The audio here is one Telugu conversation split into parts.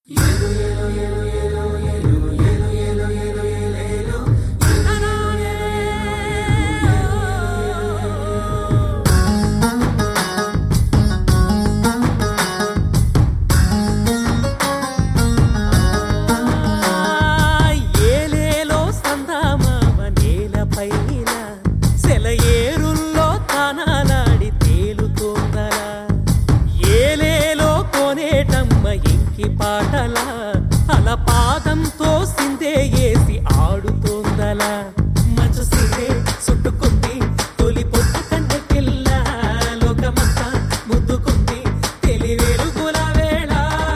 ఏలేలో సందామామ నేలపైన సెలయేరుల్లో తానాలాడి తేలుతోందలా ఏలేలో కోనేటమ్మ ఇంకి పాటల అల పాదంతో సిందే ఏసి ఆడుతోందలా మంచు సిరే చుట్టుకుంది తొలి పొట్టు కంటే పిల్ల లోకమంతా ముద్దుకుంది తెలి వెలుగుల వేళ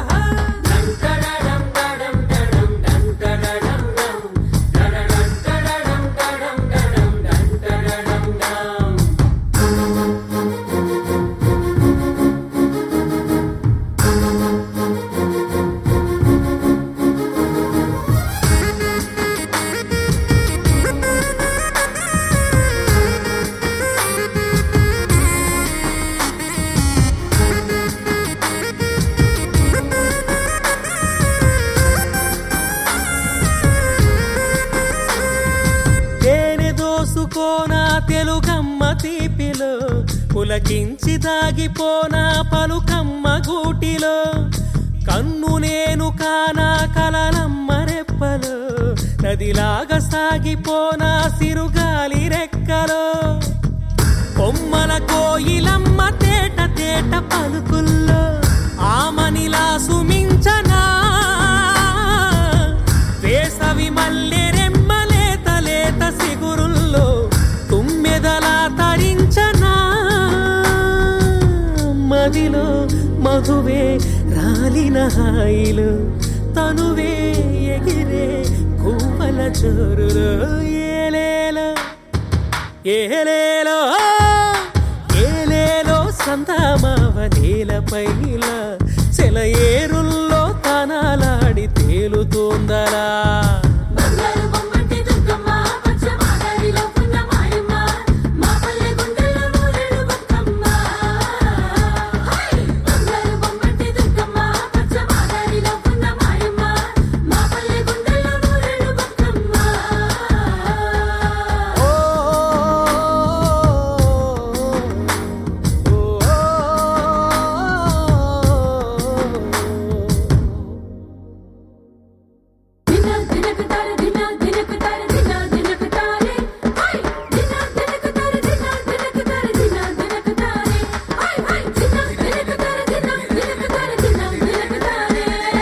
తేనె దోసుకోనా తెలుగమ్మ తీపిలో పులకించి దాగిపోనా పలుకమ్మ గూటిలో కన్ను నేను కానా కలనమ్మ రెప్పలో నదిలాగా సాగిపోనా సిరుగాలి రెక్కలో కొమ్మల కోయిలమ్మ తేట తేట పలుకుల్లో ఆమనిలా సుమించనా వేసవి మల్లె రెమ్మలేత లేత సిగురుల్లో తుమ్మెదలా తరించనా మదిలో మధువే రాలిన హాయిలు తనువే ఎగిరే కూవల చోరులో ఏలేలో ఏలేలో ఏలేలో సంతామావ నేలపైల సెలయేరుల్లో తనాలాడి తేలుతోందరా బంగారు బొమ్మంటి దుర్గమ్మ పచ్చ మాగారిలో పున్న మాయమ్మ మా పల్లె గుండెల్లో నూరేడు బతుకమ్మ బంగారు బొమ్మంటి దుర్గమ్మ పచ్చ మాగారిలో పున్న మాయమ్మ మా పల్లె గుండెల్లో నూరేడు బతుకమ్మ ఓ దిన దినకు తార దిన దినకు తార దిన దినకు తారే హై దిన దినకు తార దిన దినకు తార దిన దినకు తారే హై హై దిన దినకు తార దిన దినకు తార దిన దినకు తారే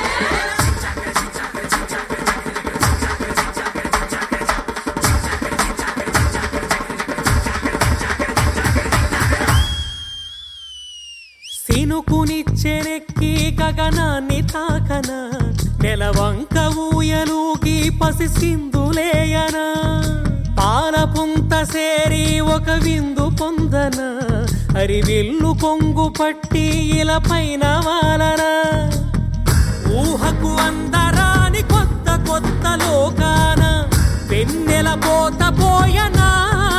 సినుకునిచ్చెనెక్కి గగనాన్ని తాకన నెలవంక ఊయలూగి పసి సింధులేయన పాలపుంత సేరి ఒక విందు పొందన అరివిల్లు కొంగు పట్టి ఇలపైన వాలన ఊహకు అందరాని కొత్త కొత్త లోకాన వెన్నెల పోత పోయనా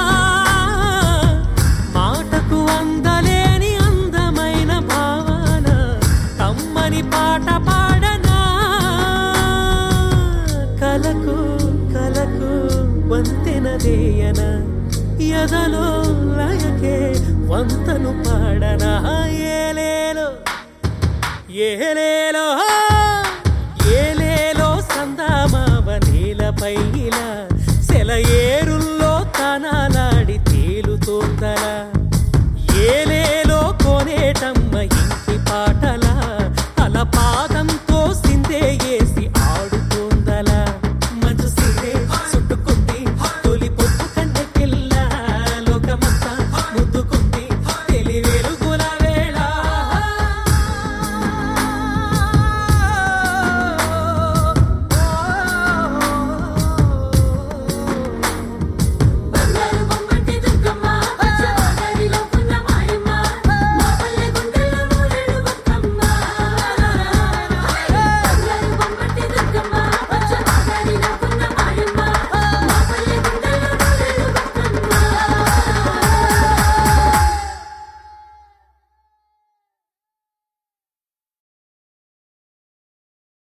మాటకు అందలేని అందమైన భావన కమ్మని పాట పాడనా కలకు కలకు వంతెనదేయన ఎదలో లయకే వంతను పాడనా ఏలేలో ఏలేలో